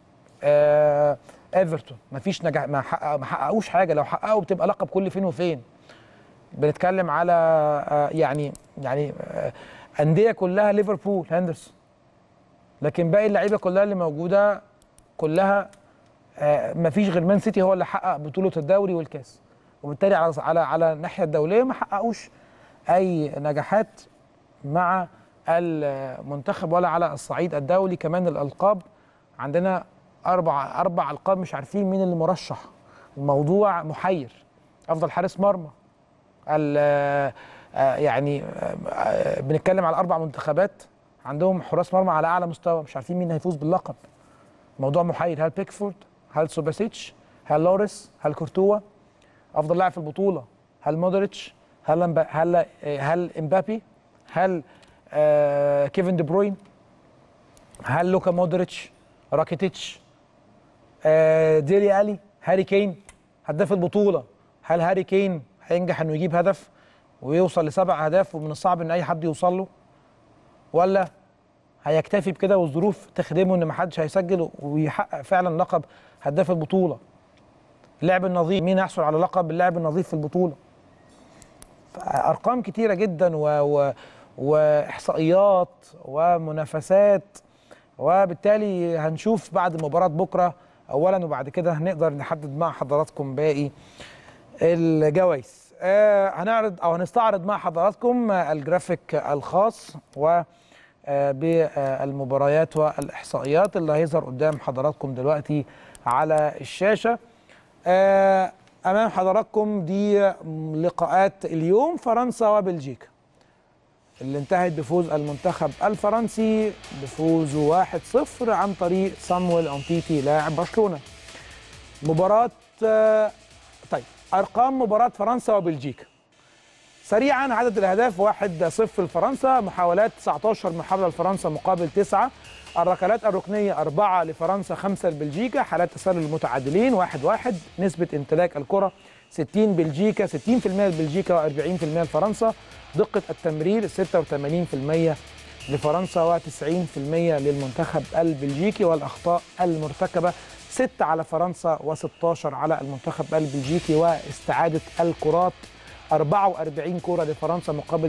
آه ايفرتون مفيش نجاح ما حقق ما حققوش حاجه لو حققوا بتبقى لقب كل فين وفين بنتكلم على آه يعني يعني آه انديه كلها ليفربول هندرسون لكن باقي اللعيبه كلها اللي موجوده كلها آه مفيش غير مان سيتي هو اللي حقق بطوله الدوري والكاس وبالتالي على على على الناحيه الدوليه ما حققوش اي نجاحات مع المنتخب ولا على الصعيد الدولي كمان الالقاب عندنا اربع اربع القاب مش عارفين مين اللي مرشح الموضوع محير افضل حارس مرمى ال- آه، يعني آه، آه، بنتكلم على اربع منتخبات عندهم حراس مرمى على اعلى مستوى مش عارفين مين هيفوز باللقب موضوع محير هل بيكفورد هل سوباسيتش هل لوريس هل كورتوا افضل لاعب في البطوله هل مودريتش هل امبا هل آه، هل امبابي هل آه كيفن دي بروين هل لوكا مودريتش راكيتيتش آه ديلي الي هاري كين هداف البطوله هل هاري كين هينجح انه يجيب هدف ويوصل لسبع اهداف ومن الصعب ان اي حد يوصل له ولا هيكتفي بكده والظروف تخدمه ان ما حدش هيسجل ويحقق فعلا لقب هداف البطوله اللعب النظيف مين يحصل على لقب اللاعب النظيف في البطوله ارقام كتيره جدا و... و... واحصائيات ومنافسات وبالتالي هنشوف بعد مباراه بكره اولا وبعد كده هنقدر نحدد مع حضراتكم باقي الجوائز آه هنعرض او هنستعرض مع حضراتكم آه، الجرافيك الخاص و آه، بالمباريات والاحصائيات اللي هيظهر قدام حضراتكم دلوقتي على الشاشه آه، امام حضراتكم دي لقاءات اليوم فرنسا وبلجيكا اللي انتهت بفوز المنتخب الفرنسي بفوزه 1-0 عن طريق صامويل أنتيتي لاعب برشلونة مباراة آه، طيب أرقام مباراة فرنسا وبلجيكا سريعا عدد الاهداف 1-0 لفرنسا محاولات 19 محاوله لفرنسا مقابل 9 الركلات الركنيه 4 لفرنسا 5 لبلجيكا حالات تسلل المتعادلين 1-1 نسبه امتلاك الكره 60 بلجيكا 60% لبلجيكا و40% لفرنسا دقه التمرير 86% لفرنسا و90% للمنتخب البلجيكي والاخطاء المرتكبه 6 على فرنسا و16 على المنتخب البلجيكي واستعاده الكرات 44 كرة لفرنسا مقابل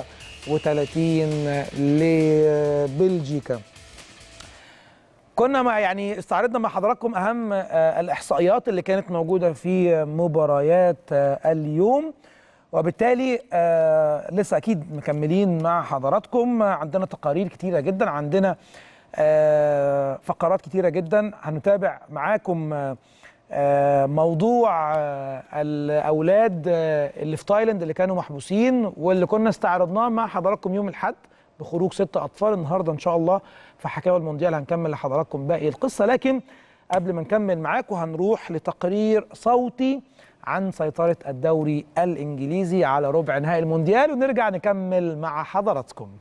33 لبلجيكا كنا مع يعني استعرضنا مع حضراتكم اهم الاحصائيات اللي كانت موجوده في مباريات اليوم وبالتالي آه لسه اكيد مكملين مع حضراتكم عندنا تقارير كتيره جدا عندنا آه فقرات كتيره جدا هنتابع معاكم آه موضوع الاولاد اللي في تايلاند اللي كانوا محبوسين واللي كنا استعرضناه مع حضراتكم يوم الاحد بخروج ست اطفال النهارده ان شاء الله في حكاوي المونديال هنكمل لحضراتكم باقي القصه لكن قبل ما نكمل معاكم هنروح لتقرير صوتي عن سيطرة الدوري الإنجليزي على ربع نهائي المونديال ونرجع نكمل مع حضراتكم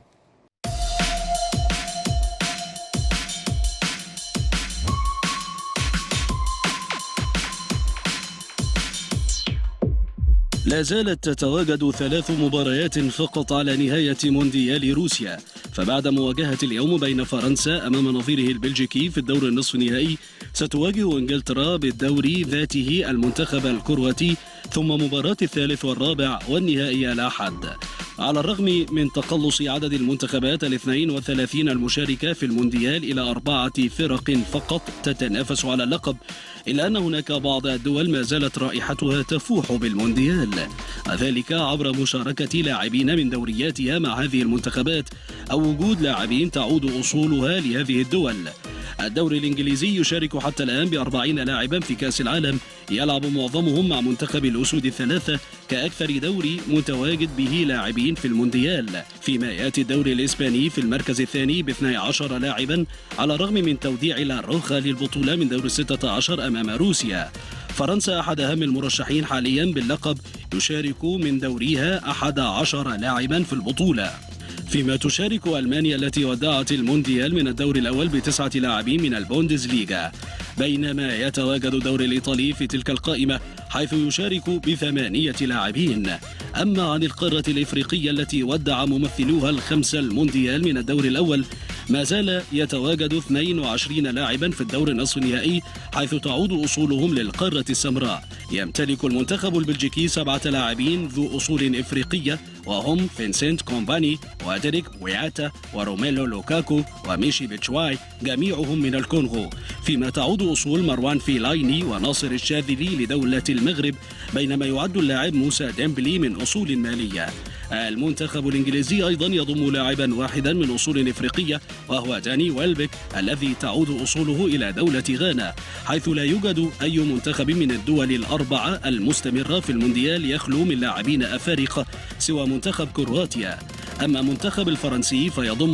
لا زالت تتواجد ثلاث مباريات فقط على نهاية مونديال روسيا فبعد مواجهة اليوم بين فرنسا أمام نظيره البلجيكي في الدور النصف النهائي ستواجه إنجلترا بالدوري ذاته المنتخب الكرواتي ثم مباراة الثالث والرابع والنهائي الأحد على الرغم من تقلص عدد المنتخبات الاثنين وثلاثين المشاركة في المونديال إلى أربعة فرق فقط تتنافس على اللقب إلا أن هناك بعض الدول ما زالت رائحتها تفوح بالمونديال ذلك عبر مشاركة لاعبين من دورياتها مع هذه المنتخبات أو وجود لاعبين تعود أصولها لهذه الدول الدوري الإنجليزي يشارك حتى الآن بأربعين لاعبا في كأس العالم يلعب معظمهم مع منتخب الأسود الثلاثة كأكثر دوري متواجد به لاعبين في المونديال فيما يأتي الدوري الإسباني في المركز الثاني ب 12 لاعبا على الرغم من توديع لاروخا للبطولة من دور الستة عشر أمام روسيا فرنسا أحد أهم المرشحين حاليا باللقب يشارك من دوريها أحد عشر لاعبا في البطولة فيما تشارك ألمانيا التي ودعت المونديال من الدور الأول بتسعة لاعبين من البوندسليغا بينما يتواجد الدوري الإيطالي في تلك القائمة حيث يشارك بثمانية لاعبين أما عن القارة الإفريقية التي ودع ممثلوها الخمسة المونديال من الدور الأول ما زال يتواجد 22 لاعبا في الدور النصف النهائي حيث تعود أصولهم للقارة السمراء يمتلك المنتخب البلجيكي سبعة لاعبين ذو أصول إفريقية وهم فينسنت كومباني وديريك بوياتا وروميلو لوكاكو وميشي بتشواي جميعهم من الكونغو فيما تعود أصول مروان فيلايني وناصر الشاذلي لدولة المغرب بينما يعد اللاعب موسى ديمبلي من أصول مالية المنتخب الإنجليزي أيضا يضم لاعبا واحدا من أصول إفريقية وهو داني ويلبك الذي تعود أصوله إلى دولة غانا حيث لا يوجد أي منتخب من الدول الأربعة المستمرة في المونديال يخلو من لاعبين أفارقة سوى منتخب كرواتيا أما منتخب الفرنسي فيضم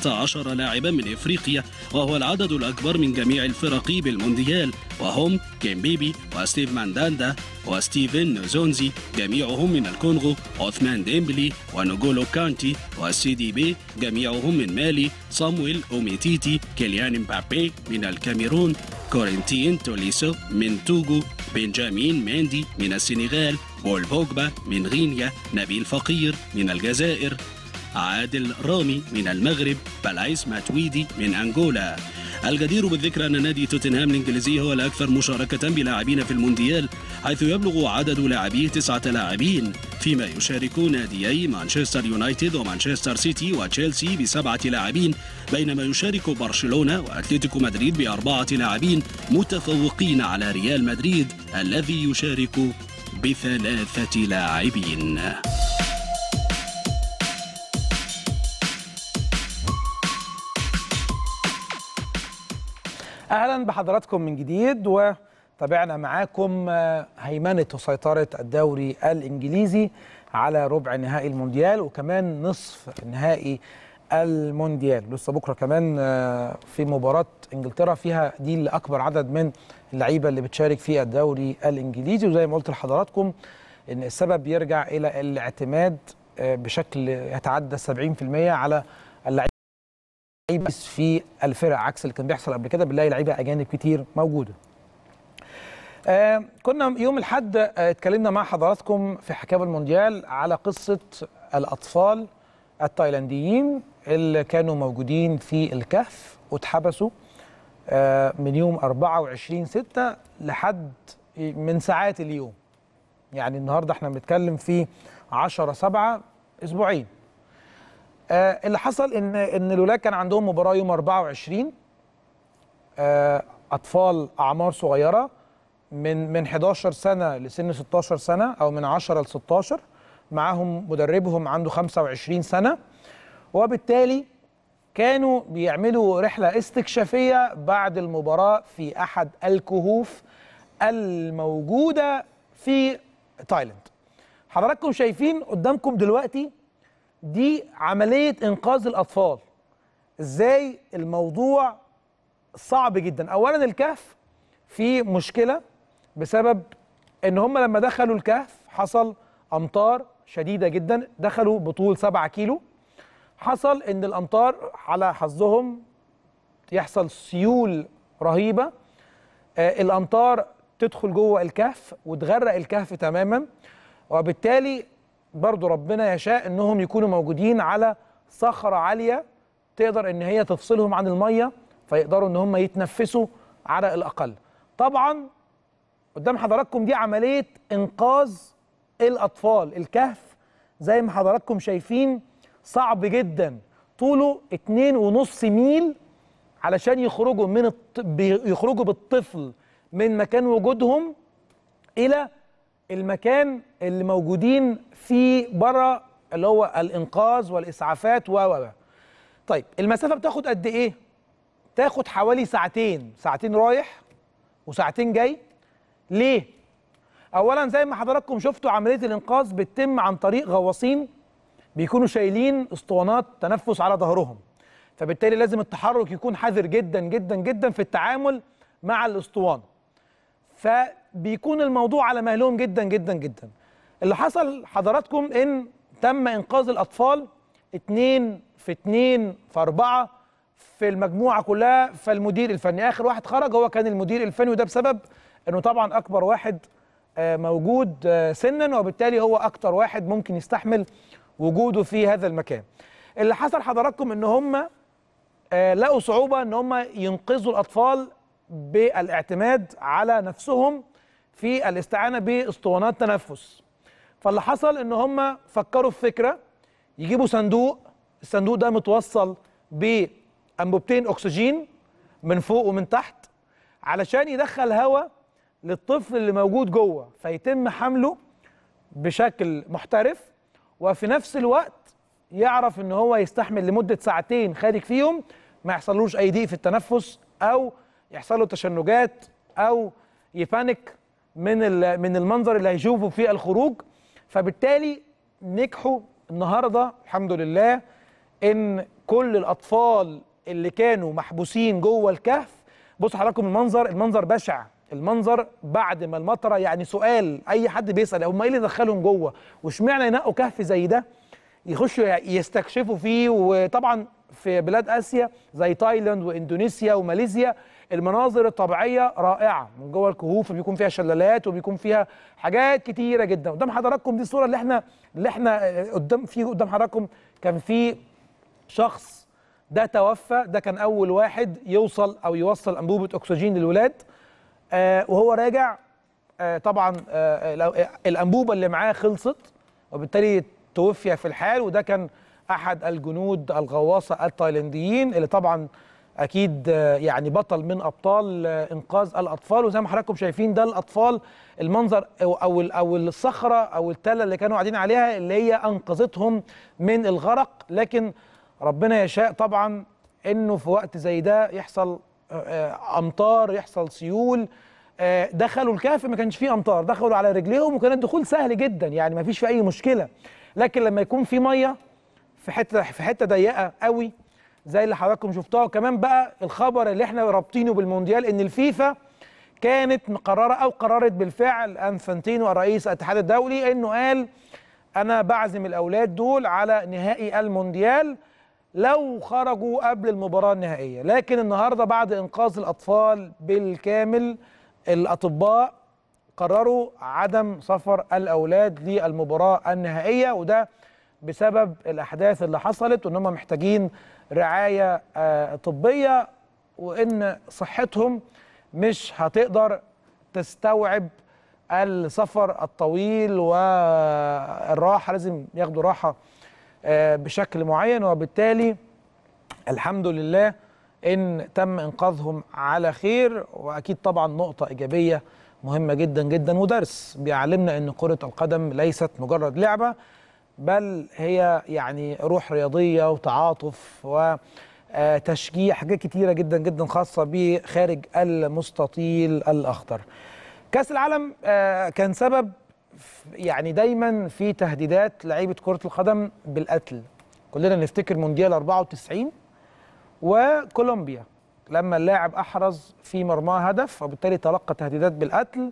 14 لاعبا من إفريقيا وهو العدد الأكبر من جميع الفرق بالمونديال وهم كيمبيبي وستيف مانداندا وستيفن نوزونزي جميعهم من الكونغو عثمان ديمبلي ونجولو كانتي والسيدي بي جميعهم من مالي صامويل أوميتيتي كيليان مبابي من الكاميرون كورنتين توليسو من توغو بنجامين ماندي من السنغال بول بوجبا من غينيا نبيل فقير من الجزائر عادل رامي من المغرب بلايس ماتويدي من أنغولا الجدير بالذكر أن نادي توتنهام الإنجليزي هو الأكثر مشاركة بلاعبين في المونديال حيث يبلغ عدد لاعبيه تسعة لاعبين فيما يشارك ناديي مانشستر يونايتد ومانشستر سيتي وتشيلسي بسبعة لاعبين بينما يشارك برشلونة وأتلتيكو مدريد بأربعة لاعبين متفوقين على ريال مدريد الذي يشارك بثلاثة لاعبين اهلا بحضراتكم من جديد وتابعنا معاكم هيمنه وسيطره الدوري الانجليزي على ربع نهائي المونديال وكمان نصف نهائي المونديال لسه بكره كمان في مباراه انجلترا فيها دي لاكبر عدد من اللعيبه اللي بتشارك في الدوري الانجليزي وزي ما قلت لحضراتكم ان السبب يرجع الى الاعتماد آه، بشكل يتعدى 70% على اللعيبه في الفرق عكس اللي كان بيحصل قبل كده بنلاقي لعيبه اجانب كتير موجوده. آه كنا يوم الاحد آه اتكلمنا مع حضراتكم في حكايه المونديال على قصه الاطفال التايلانديين اللي كانوا موجودين في الكهف واتحبسوا آه من يوم 24 6 لحد من ساعات اليوم. يعني النهارده احنا بنتكلم في 10 7 اسبوعين. آه اللي حصل ان ان الولاد كان عندهم مباراه يوم 24 آه اطفال اعمار صغيره من من 11 سنه لسن 16 سنه او من 10 ل 16 معاهم مدربهم عنده 25 سنه وبالتالي كانوا بيعملوا رحله استكشافيه بعد المباراه في احد الكهوف الموجوده في تايلاند. حضراتكم شايفين قدامكم دلوقتي دي عمليه انقاذ الاطفال. ازاي الموضوع صعب جدا، اولا الكهف في مشكله بسبب ان هم لما دخلوا الكهف حصل امطار شديده جدا دخلوا بطول 7 كيلو حصل ان الامطار على حظهم يحصل سيول رهيبه آه الامطار تدخل جوه الكهف وتغرق الكهف تماما وبالتالي برضو ربنا يشاء انهم يكونوا موجودين على صخره عاليه تقدر ان هي تفصلهم عن الميه فيقدروا ان هم يتنفسوا على الاقل طبعا قدام حضراتكم دي عمليه انقاذ الاطفال الكهف زي ما حضراتكم شايفين صعب جدا طوله اتنين ونص ميل علشان يخرجوا من الط... يخرجوا بالطفل من مكان وجودهم الى المكان اللي موجودين فيه بره اللي هو الانقاذ والاسعافات و و طيب المسافه بتاخد قد ايه تاخد حوالي ساعتين ساعتين رايح وساعتين جاي ليه اولا زي ما حضراتكم شفتوا عمليه الانقاذ بتتم عن طريق غواصين بيكونوا شايلين اسطوانات تنفس على ظهرهم فبالتالي لازم التحرك يكون حذر جدا جدا جدا في التعامل مع الاسطوانه فبيكون الموضوع على مهلهم جدا جدا جدا اللي حصل حضراتكم ان تم انقاذ الاطفال اتنين في اتنين في اربعه في المجموعه كلها فالمدير الفني اخر واحد خرج هو كان المدير الفني وده بسبب انه طبعا اكبر واحد موجود سنا وبالتالي هو اكتر واحد ممكن يستحمل وجوده في هذا المكان اللي حصل حضراتكم ان هم لقوا صعوبه ان هم ينقذوا الاطفال بالاعتماد على نفسهم في الاستعانه باسطوانات تنفس فاللي حصل ان هم فكروا في فكره يجيبوا صندوق الصندوق ده متوصل بانبوبتين اكسجين من فوق ومن تحت علشان يدخل هواء للطفل اللي موجود جوه فيتم حمله بشكل محترف وفي نفس الوقت يعرف ان هو يستحمل لمده ساعتين خارج فيهم ما يحصلوش اي ضيق في التنفس او يحصل له تشنجات او يبانك من من المنظر اللي هيشوفه في الخروج فبالتالي نجحوا النهارده الحمد لله ان كل الاطفال اللي كانوا محبوسين جوه الكهف بصوا حضراتكم المنظر المنظر بشع المنظر بعد ما المطره يعني سؤال اي حد بيسال هم ايه اللي دخلهم جوه واشمعنى ينقوا كهف زي ده يخشوا يستكشفوا فيه وطبعا في بلاد اسيا زي تايلاند واندونيسيا وماليزيا المناظر الطبيعيه رائعه من جوه الكهوف بيكون فيها شلالات وبيكون فيها حاجات كتيره جدا قدام حضراتكم دي الصوره اللي احنا اللي احنا قدام في قدام حضراتكم كان في شخص ده توفى ده كان اول واحد يوصل او يوصل انبوبه اكسجين للولاد آه وهو راجع آه طبعا آه الانبوبه اللي معاه خلصت وبالتالي توفي في الحال وده كان احد الجنود الغواصه التايلانديين اللي طبعا اكيد يعني بطل من ابطال انقاذ الاطفال وزي ما حضراتكم شايفين ده الاطفال المنظر او او او الصخره او التله اللي كانوا قاعدين عليها اللي هي انقذتهم من الغرق لكن ربنا يشاء طبعا انه في وقت زي ده يحصل امطار يحصل سيول دخلوا الكهف ما كانش فيه امطار دخلوا على رجليهم وكان الدخول سهل جدا يعني ما فيش فيه اي مشكله لكن لما يكون في ميه في حته في حته ضيقه قوي زي اللي حضراتكم شفتوها وكمان بقى الخبر اللي احنا رابطينه بالمونديال ان الفيفا كانت مقرره او قررت بالفعل انفانتينو الرئيس الاتحاد الدولي انه قال انا بعزم الاولاد دول على نهائي المونديال لو خرجوا قبل المباراه النهائيه لكن النهارده بعد انقاذ الاطفال بالكامل الاطباء قرروا عدم سفر الاولاد للمباراه النهائيه وده بسبب الاحداث اللي حصلت وان هم محتاجين رعايه آه، طبيه وان صحتهم مش هتقدر تستوعب السفر الطويل والراحه لازم ياخدوا راحه آه، بشكل معين وبالتالي الحمد لله ان تم انقاذهم على خير واكيد طبعا نقطه ايجابيه مهمه جدا جدا ودرس بيعلمنا ان كره القدم ليست مجرد لعبه بل هي يعني روح رياضيه وتعاطف وتشجيع حاجات كتيره جدا جدا خاصه بخارج المستطيل الاخضر. كاس العالم آه، كان سبب يعني دايما في تهديدات لعيبه كره القدم بالقتل. كلنا نفتكر مونديال 94 وكولومبيا لما اللاعب احرز في مرماه هدف وبالتالي تلقى تهديدات بالقتل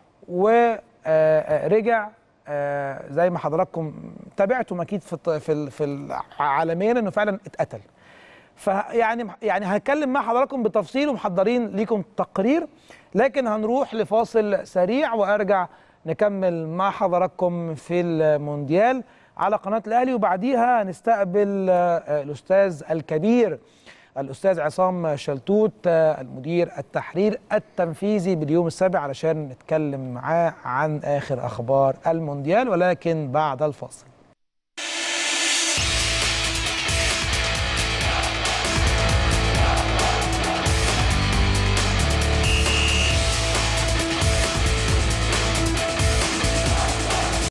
ورجع زي ما حضراتكم تابعتم اكيد في الط- في ال- في ال- عالميا انه فعلا اتقتل فيعني يعني هنتكلم مع حضراتكم بتفصيل ومحضرين ليكم تقرير لكن هنروح لفاصل سريع وارجع نكمل مع حضراتكم في المونديال على قناه الاهلي وبعديها هنستقبل آه، الاستاذ الكبير الاستاذ عصام شلتوت آه، المدير التحرير التنفيذي باليوم السابع علشان نتكلم معاه عن اخر اخبار المونديال ولكن بعد الفاصل